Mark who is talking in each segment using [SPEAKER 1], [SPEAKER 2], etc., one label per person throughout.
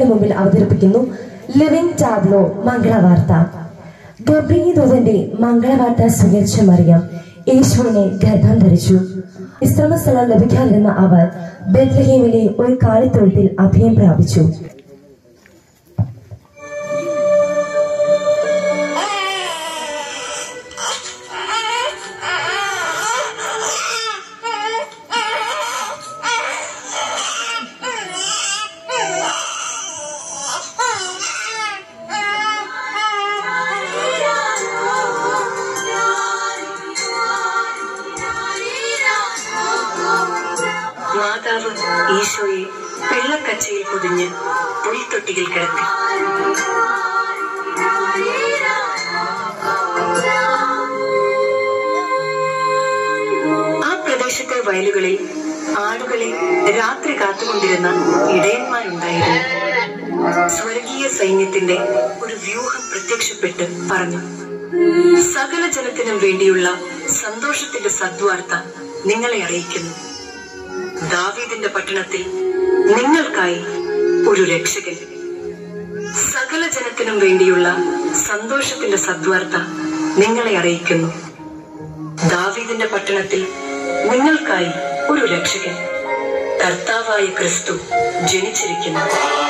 [SPEAKER 1] നിങ്ങളുടെ മുമ്പിൽ അവതരിപ്പിക്കുന്നു ലിവിംഗ് ടാബ്ലോ മംഗളവാർത്ത ഗബ്രീദൂതന്റെ മംഗളവാർത്ത സ്വീകരിച്ച മറിയം യേശുവിനെ ഗർഭം ധരിച്ചു വിശ്രമസ്ഥലം ലഭിക്കാതിരുന്ന അവർ ബെത്ലഹേമിലെ ഒരു കാളിത്തൊഴുത്തിൽ അഭയം പ്രാപിച്ചു
[SPEAKER 2] മാതാവ് ഈശോയെ വെള്ളക്കച്ചയിൽ പൊതിഞ്ഞ് പുൽത്തൊട്ടിയിൽ കിടത്തി ആ പ്രദേശത്തെ വയലുകളിൽ ആടുകളെ രാത്രി കാത്തുകൊണ്ടിരുന്ന ഇടയന്മാരുണ്ടായിരുന്നു സ്വർഗീയ സൈന്യത്തിന്റെ ഒരു വ്യൂഹം പ്രത്യക്ഷപ്പെട്ട് പറഞ്ഞു സകല ജനത്തിനും വേണ്ടിയുള്ള സന്തോഷത്തിന്റെ സദ്വാർത്ത നിങ്ങളെ അറിയിക്കുന്നു ദാവീദിന്റെ പട്ടണത്തിൽ നിങ്ങൾക്കായി ഒരു രക്ഷകൻ സകല ജനത്തിനും വേണ്ടിയുള്ള സന്തോഷത്തിന്റെ സദ്വാർത്ത നിങ്ങളെ അറിയിക്കുന്നു ദാവീദിന്റെ പട്ടണത്തിൽ നിങ്ങൾക്കായി ഒരു രക്ഷകൻ കർത്താവായ ക്രിസ്തു ജനിച്ചിരിക്കുന്നു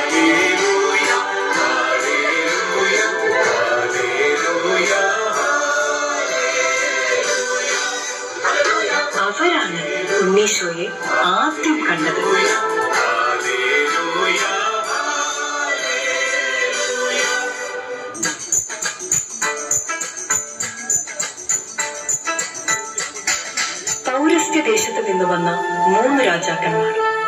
[SPEAKER 2] അവരാണ് ഉണ്ണീശോയെ ആദ്യം കണ്ടത് പൗരസ്ത്യ ദേശത്ത് നിന്ന് വന്ന മൂന്ന് രാജാക്കന്മാർ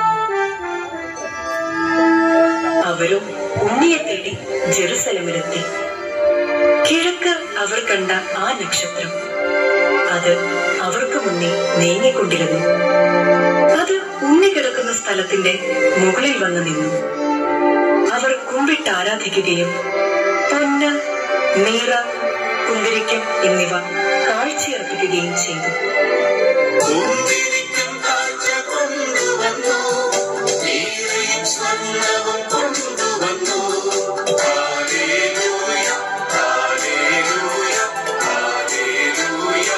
[SPEAKER 2] അവരും ഉണ്ണിയെ തേടി ജെറുസലമിലെത്തി കിഴക്ക് അവർ കണ്ട ആ നക്ഷത്രം അത് അവർക്ക് മുന്നേ നീങ്ങിക്കൊണ്ടിരുന്നു അത് ഉണ്ണി കിടക്കുന്ന സ്ഥലത്തിന്റെ മുകളിൽ വന്ന് നിന്നു അവർ കുമ്പിട്ട് ആരാധിക്കുകയും പൊന്ന് നീറ കുന്തിരിക്കം എന്നിവ കാഴ്ചയർപ്പിക്കുകയും ചെയ്തു
[SPEAKER 3] കുന്തിരിക്കം കാഴ്ച കൊണ്ടുവന്നു നീരയും സ്വർണ്ണവും കൊണ്ടുവന്നു hallelujah hallelujah hallelujah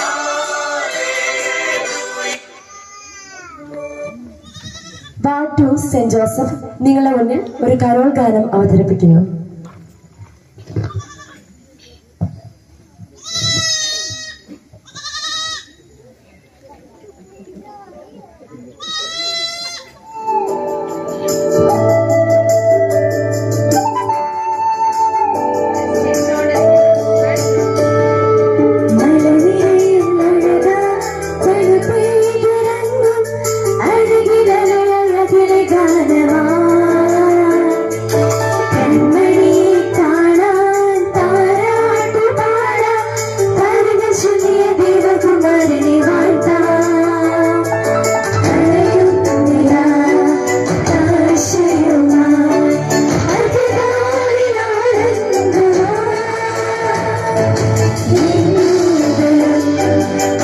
[SPEAKER 1] ward two saint Joseph നിങ്ങളുടെ മുന്നിൽ ഒരു കരോൾ ഗാനം അവതരിപ്പിക്കുന്നു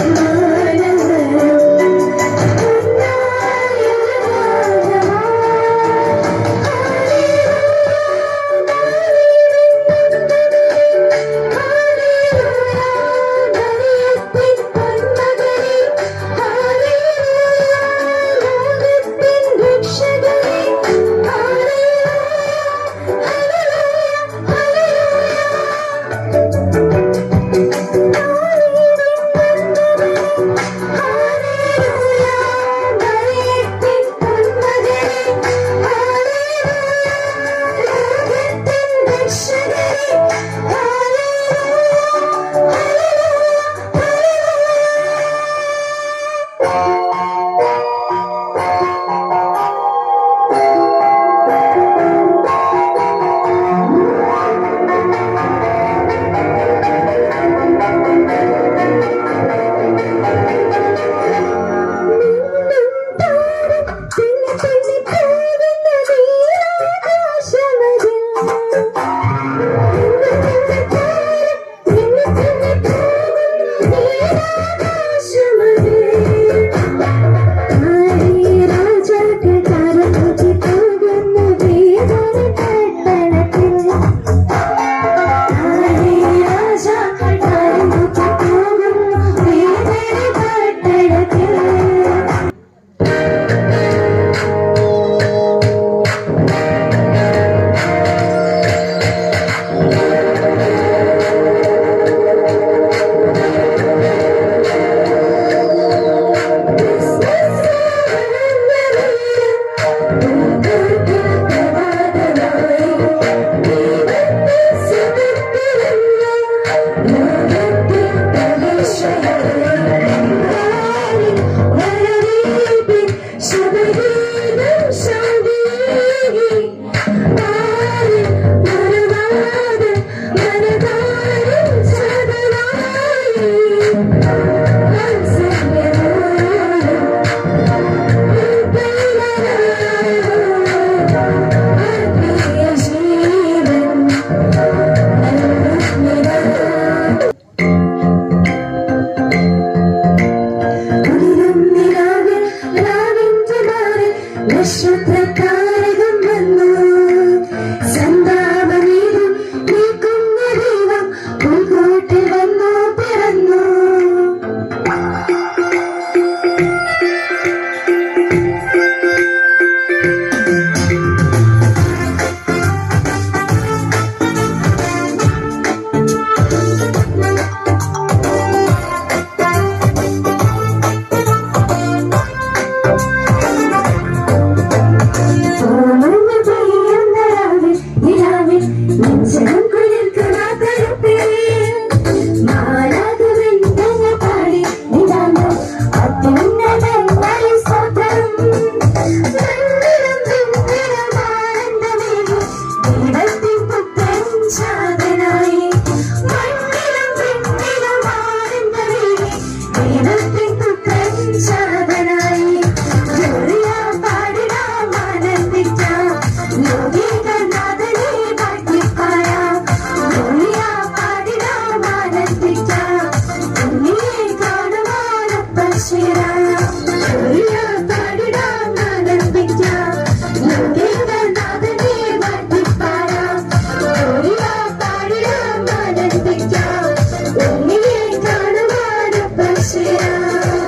[SPEAKER 4] Thank you.
[SPEAKER 1] നക്ഷത്രക്കാരകം വന്നു സന്താപനീതം നീക്കുന്ന ദൈവം പുൽക്കൂട്ടിൽ വന്നു പിറന്നു പൂമഞ്ഞ പെയ്യുന്ന രാവിൽ നിലാവിൽ നെഞ്ചകം കുളിർക്കുന്ന തരുപ്പിൽ മാലാകവെന്തങ്ങ പാടി നിതാന്തം അത്യുന്നതങ്ങളിൽ സ്വതം മണ്ണിലും പിന്നിലും ആനന്ദമേകി ദൈവത്തിൻ പുത്രൻ ശാന്തനായി മണ്ണിലും പിന്നിലും ആനന്ദമേകി ദൈവത്തിൻ പുത്രൻ ശാന്തനായി ഗ്ലോറിയ പാടിടാം ആനന്ദിക്കാം ലോകീകനാഥനെ പാട്ടിപ്പാടാം ഗ്ലോറിയ പാടിടാം ആനന്ദിക്കാം ഉണ്ണിയെ കാണുവാനൊപ്പം ചേരാം ഗ്ലോറിയ പാടിടാം ആനന്ദിക്കാം ലോകീകനാഥനെ പാട്ടിപ്പാടാം ഗ്ലോറിയ പാടിടാം ആനന്ദിക്കാം ഉണ്ണിയെ കാണുവാനൊപ്പം ചേരാം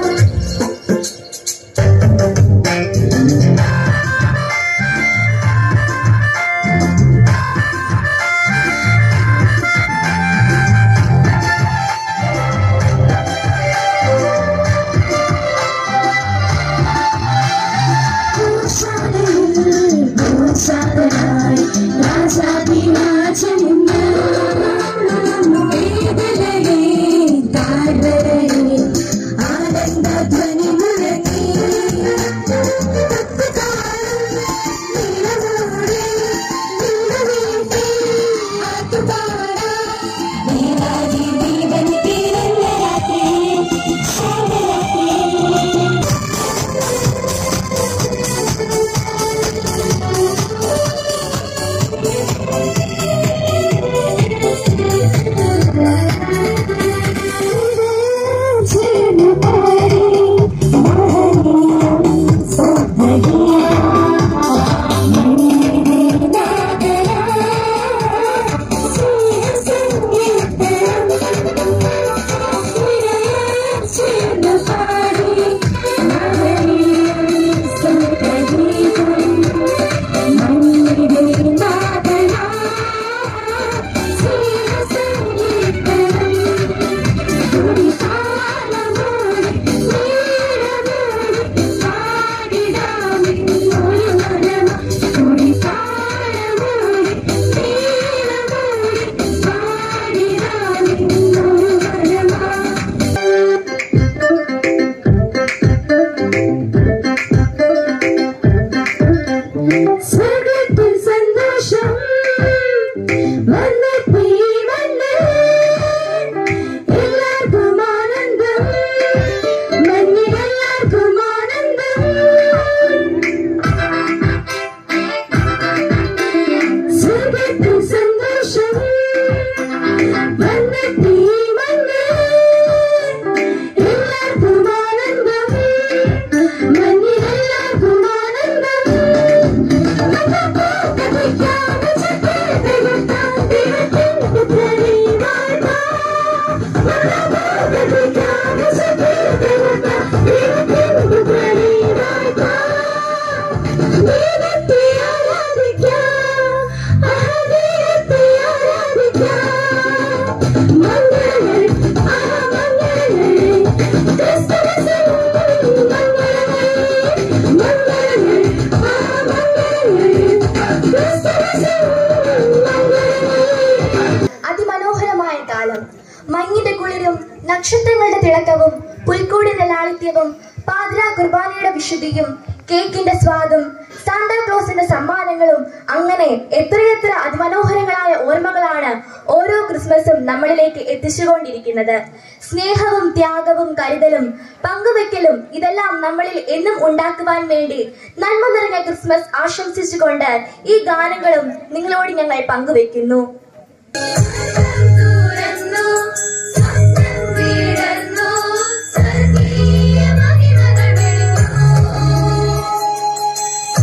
[SPEAKER 1] സ്വർഗത്തിൽ സന്തോഷം വന്നെത്തി വന്ന് എല്ലാവർക്കും ആനന്ദം മഞ്ഞിൽ എല്ലാവർക്കും ആനന്ദം സ്വർഗത്തിൽ സന്തോഷം വന്നെത്തി വന്ന് എല്ലാവർക്കും ആനന്ദം മഞ്ഞിൽ എല്ലാവർക്കും ആനന്ദം
[SPEAKER 4] അതിമനോഹരമായ കാലം മഞ്ഞിന്റെ കുളിരും നക്ഷത്രങ്ങളുടെ തിളക്കവും പുൽക്കൂടിന്റെ ലാളിത്യവും പാതിരാ കുർബാനയുടെ വിശുദ്ധിയും കേക്കിന്റെ സ്വാദും സാന്താക്ലോസിന്റെ സമ്മാനങ്ങളും അങ്ങനെ എത്രയെത്ര അതിമനോഹരങ്ങളായ ഓർമ്മകളാണ് ഓരോ ക്രിസ്മസും നമ്മളിലേക്ക് എത്തിച്ചുകൊണ്ടിരിക്കുന്നത് സ്നേഹവും ത്യാഗവും കരുതലും പങ്കുവെക്കലും ഇതെല്ലാം നമ്മളിൽ എന്നും ഉണ്ടാക്കുവാൻ വേണ്ടി നന്മ നിറഞ്ഞ ക്രിസ്മസ് ആശംസിച്ചുകൊണ്ട് ഈ ഗാനങ്ങളും നിങ്ങളോട് ഞങ്ങൾ പങ്കുവെക്കുന്നു തുറന്നു സ്വപ്നം വിടർന്നു സ്വർഗീയ മഹിമകൾ വെളിവാ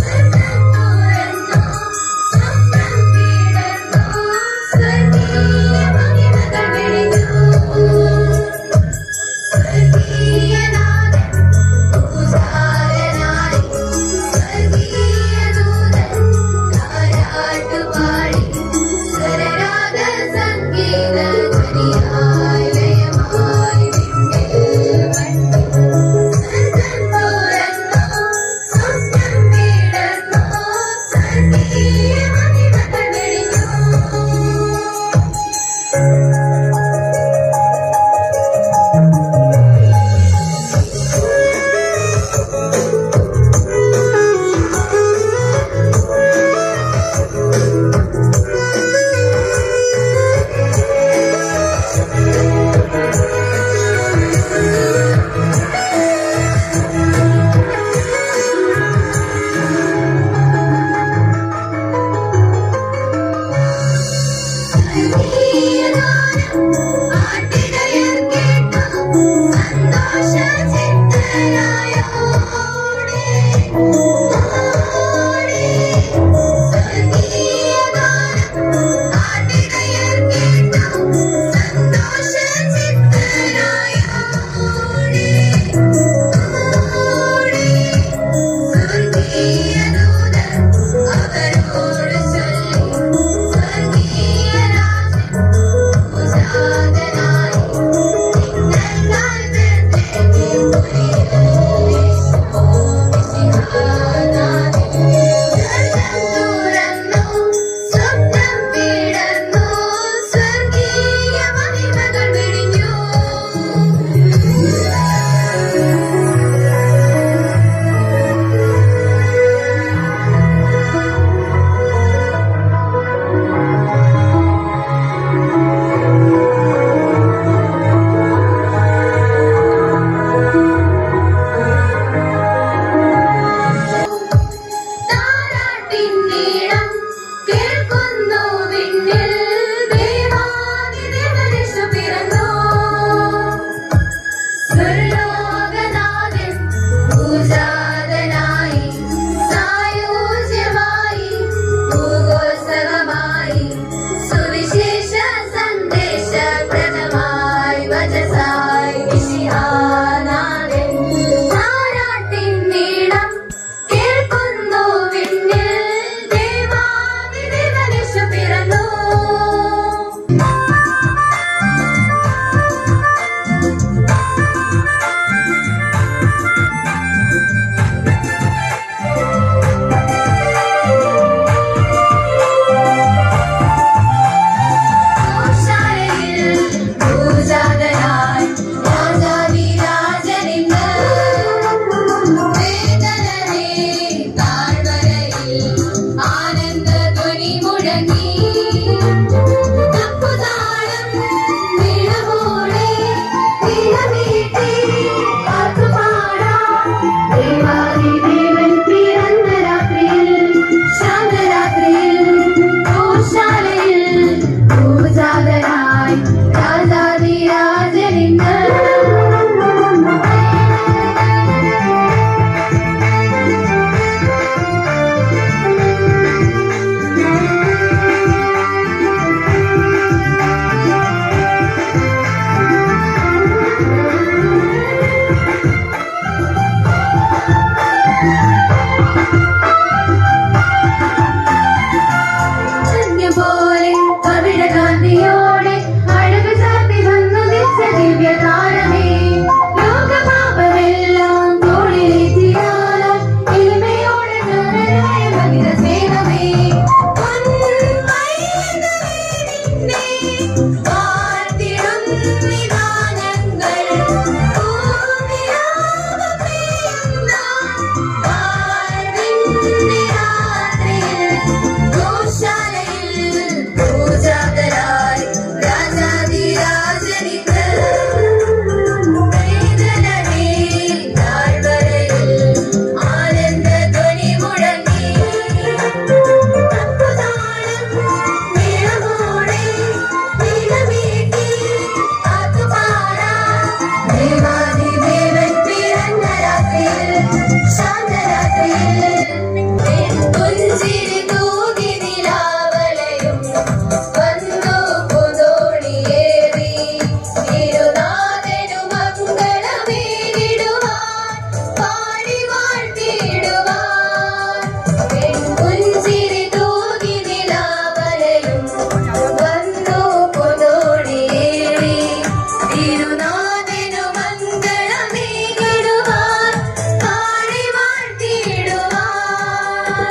[SPEAKER 4] പുഞ്ചിരി തൂകി നിലാവലയും വന്നു പുതോണിയേറി തിരുനാഥനു മംഗളമേകിടുവാൻ പാടി വാഴ്ത്തിയിടുവാൻ പുഞ്ചിരി തൂകി നിലാവലയും വന്നു പുതോണിയേറി തിരുനാഥനു മംഗളമേകിടുവാൻ പാടി വാഴ്ത്തിയിടുവാൻ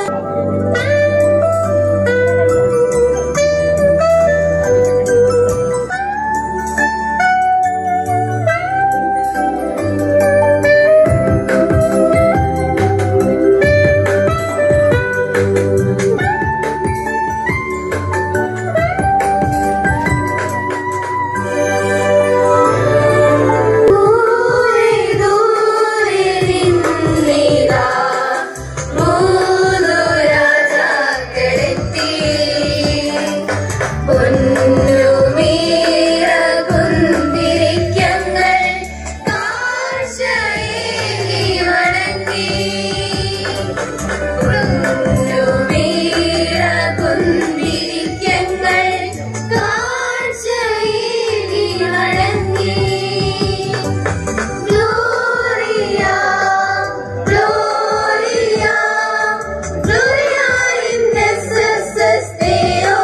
[SPEAKER 4] ദൂരെ ദൂരെ നിന്നിതാ മൂന്നു രാജാക്കളെത്തി പൊന്നുമീറ കുന്തിരിക്കങ്ങൾ കാഴ്ചയേകി വണങ്ങി പൊന്നുമീറ കുന്തിരിക്കങ്ങൾ കാഴ്ചയേകി വണങ്ങി Gloria, Gloria, Gloria in excelsis Deo.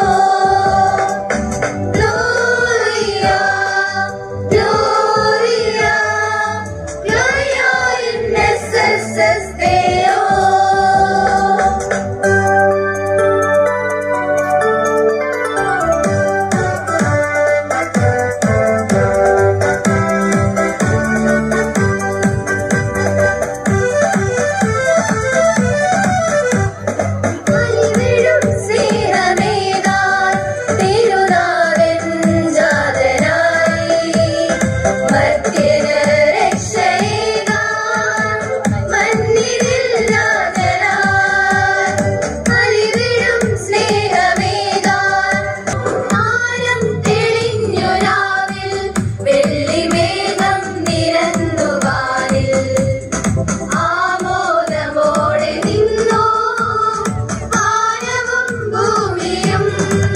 [SPEAKER 4] Gloria, Gloria, Gloria in excelsis Deo. അലിവിടും സ്നേഹമേകാൻ തിരുനാഥൻ ജാതനായി. മർത്യന് രക്ഷയേകാൻ മണ്ണിനിൽ രാജനായി. അലിവിടും സ്നേഹമേകാൻ ആരം തെളിഞ്ഞു രാവിൽ വെള്ളിമേഘം നിരന്നു വാനിൽ ആമോദമോടെ നിന്നു ആരവും ഭൂമിയും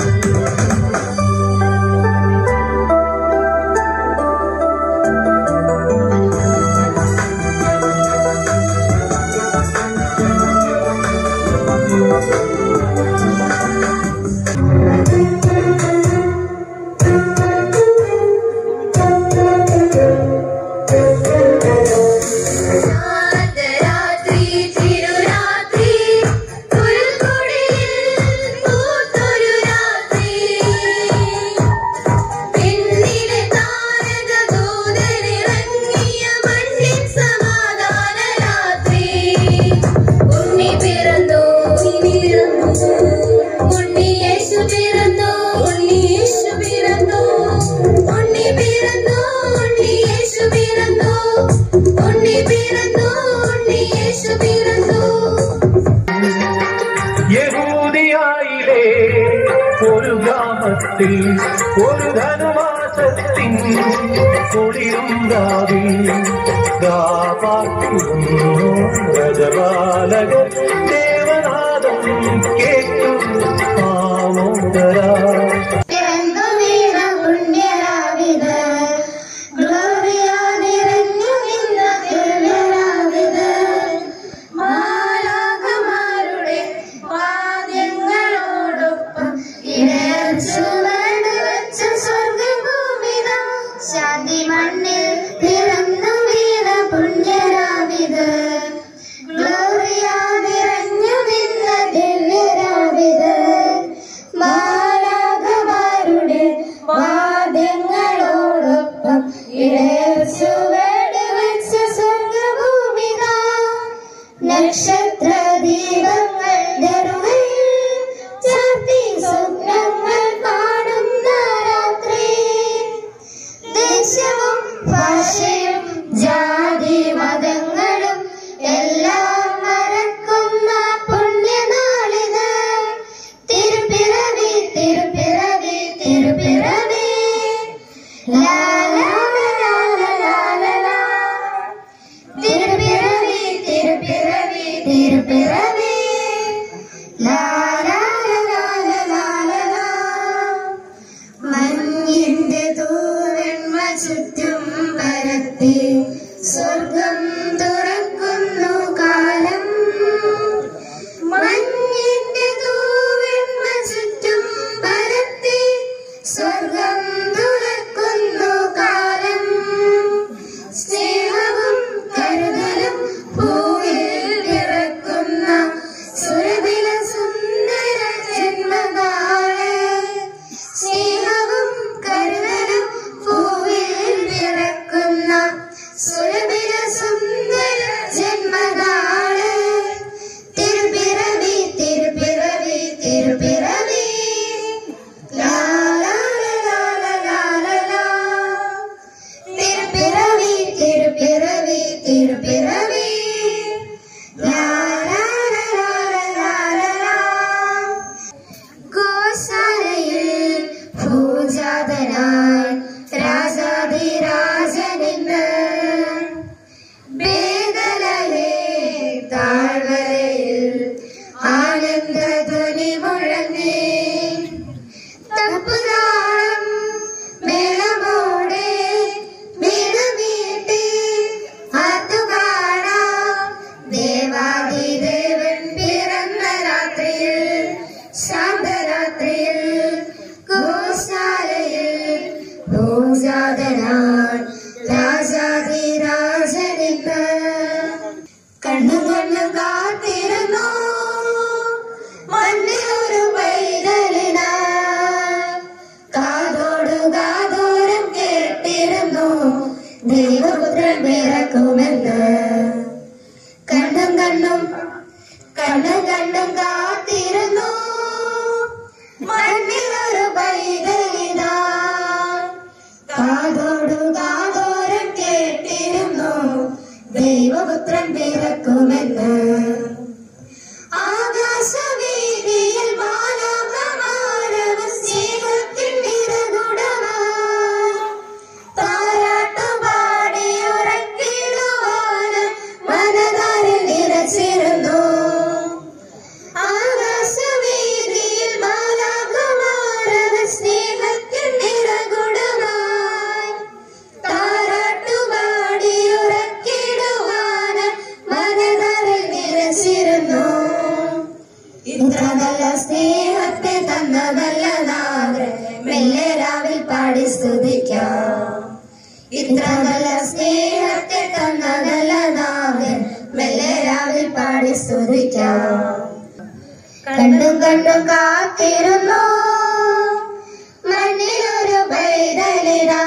[SPEAKER 4] രാത്രി തിരുരാത്രി പുൽക്കൊടിയിൽ പൂത്തൊരു രാത്രി പിന്നിലെ താരക ദൂതനിറങ്ങിയ മണ്ണിൻ സമാധാന രാത്രി ഉണ്ണി പിറന്നു ഉണ്ണി യേശു പിറന്നു ഉണ്ണി യേശു പിറന്നു ഉണ്ണി പിറന്നു ഉണ്ണി യേശു പിറന്നു ഉണ്ണി പിറന്നു ഉണ്ണി യേശു പിറന്നു
[SPEAKER 5] യഹൂദിയായിലെ ഒരു ഗ്രാമത്തിൽ ഒരു ധനുമാസത്തിൻ കുളിരും രാവിൽ ദാപാക്കുന്നു രജബാലക ദേവനാദം കേട്ടു ആമോദരാ
[SPEAKER 4] പിറന്നു വീണ പുണ്യരാവിത് ഗ്ലോറിയ നിറഞ്ഞു നിന്ന ദിവ്യരാവിത് മാലാഖമാരുടെ വാദ്യങ്ങളോടൊപ്പം ഇടച്ചുമട് വച്ച സ്വർഗഭൂമിത ശാന്തി മണ്ണിൽ പിറന്നു വീണ പുണ്യരാവിത് ഗ്ലോറിയ നിറഞ്ഞു ആനന്ദധ്വനി മുഴങ്ങി തപ്പുതാളം മേളമോടെ വീടുമീട്ടി അതു കാണാം ദേവാദിദേവൻ പിറന്ന രാത്രിയിൽ ശാന്തരാത്രിയിൽ ഗോശാലയിൽ ഭൂജാതനാൻ രാജാതിരാജനിക്ക് കണ്ണു കണ്ണു കാത്തിരുന്നു മണ്ണിലൊരു പൈതലിനായി കാതോടു കാതോരം കേട്ടിരുന്നു ദൈവപുത്രൻ പിറക്കുമെന്ന് കണ്ണും കണ്ണും കണ്ണും കണ്ണും കാത്തിരുന്നു മണ്ണിലൊരു പൈതലിനാ കാതോടു കാതോരം കേട്ടിരുന്നു ദൈവപുത്രൻ പിറക്കുമെന്ന് ആകാശവീതിയിൽ മാനവമാനവ സ്നേഹത്തിൻ നിറകുടമായി താരാട്ടുപാടി ഉറക്കിടുവാന് മനതാരിൽ നിറച്ചിരുന്നു ആകാശവീതിയിൽ മാലാഖമാരവ സ്നേഹത്തിൻ നിറകുടമായി താരാട്ടുപാടി ഉറക്കിടുവാന് മനതാരിൽ നിറച്ചിരുന്നു ഇത്ര നല്ല സ്നേഹത്തെ തന്നതല്ല നാഗൻ മെല്ലെ രാവിൽ പാടി സ്തുതിക്കാം ഇത്ര നല്ല സ്നേഹത്തെ തന്നതല്ല നാഗൻ മെല്ലെ രാവിൽ പാടി സ്തുതിക്കാം കണ്ടും കണ്ടും കാത്തിരുന്നു മണ്ണിലൊരു പൈതലിനാ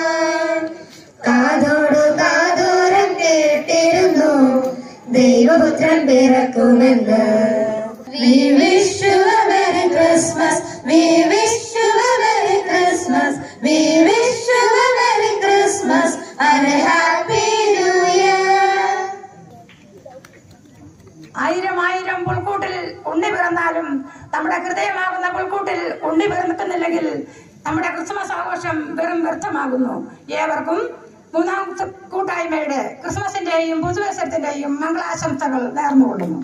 [SPEAKER 4] കാതോടു കാതോരം കേട്ടിരുന്നു ദൈവപുത്രൻ പിറക്കുമെന്ന് We wish you a Merry Christmas. We wish you a Merry Christmas. We wish you a Merry Christmas and a Happy New Year.
[SPEAKER 6] ആയിരം ആയിരം പുൽക്കൂട്ടിൽ ഉണ്ണി പിറന്നാലും നമ്മുടെ ഹൃദയമാകുന്ന പുൽക്കൂട്ടിൽ ഉണ്ണി പിറന്നിട്ടുന്നില്ലെങ്കിൽ നമ്മുടെ ക്രിസ്മസ് ആഘോഷം വെറും വ്യർത്ഥമാകുന്നു ഏവർക്കും മൂന്നാം കൂട്ടായ്മയുടെ ക്രിസ്മസിന്റെയും പുതുവത്സരത്തിന്റെയും മംഗളാശംസകൾ നേർന്നുകൊള്ളുന്നു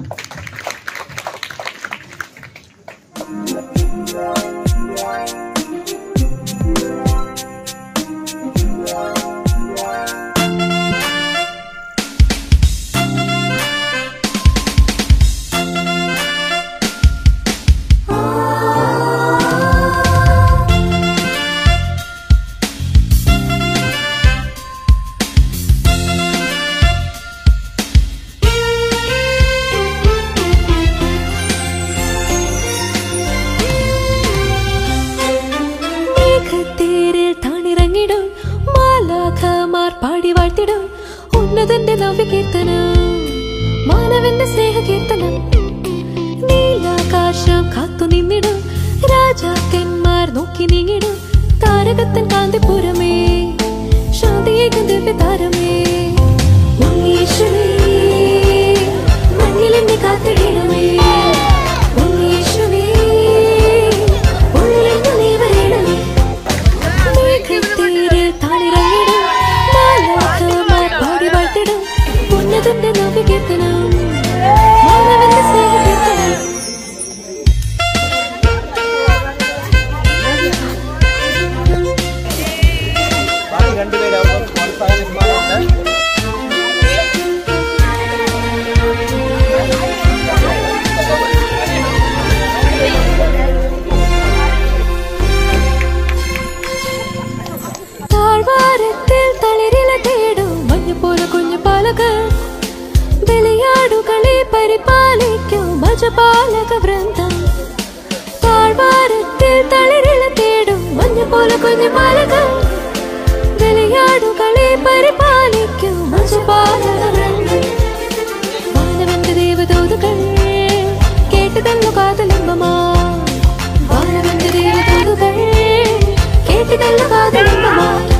[SPEAKER 7] മേഘത്തേരിൽ താണിറങ്ങിടും മാലാഖമാർ പാടി വാഴ്ത്തിടും ഉന്നതന്റെ നവ്യകീർത്തനം മാനവന്റെ സ്നേഹകീർത്തനം നീലാകാശം കാത്തു നിന്നിടും രാജാക്കന്മാർ നോക്കി നീങ്ങിടും താരകത്തൻ കാന്തിപുരമേ ശാന്തിയേക്കും ദിവ്യ താരമേ ഉണ്ണീശുവേ, മണ്ണിലെന്നെ കാത്തിടണമേ ഉണ്ണീശുവേ, ഉള്ളിലെങ്ങു നീ വരണമേ മേഘത്തീരിൽ താണിറങ്ങിടും മാലാഖമാർ പാടി വാഴ്ത്തിടും ഉന്നതന്റെ നവ്യകീർത്തനം മാനവന്റെ സ്നേഹകീർത്തനം താഴ്വാരത്തിൽ തളിരില തേടും മഞ്ഞ പോലെ കുഞ്ഞു പാലകൾ ബലിയാടുകളെ പരിപാലിക്കും മജപാലക വൃന്ദം താഴ്വാരത്തിൽ തളിരില തേടും മഞ്ഞ പോലെ കുഞ്ഞു പാലകൾ ബലിയാടുകളെ പരിപാലിക്കും മജപാലക വൃന്ദം വാനവന്റെ ദേവദൂതുകൾ കേട്ടതല്ലോ കാതലമ്പമാ വാനവന്റെ ദേവദൂതുകൾ കേട്ടതല്ലോ കാതലമ്പമാ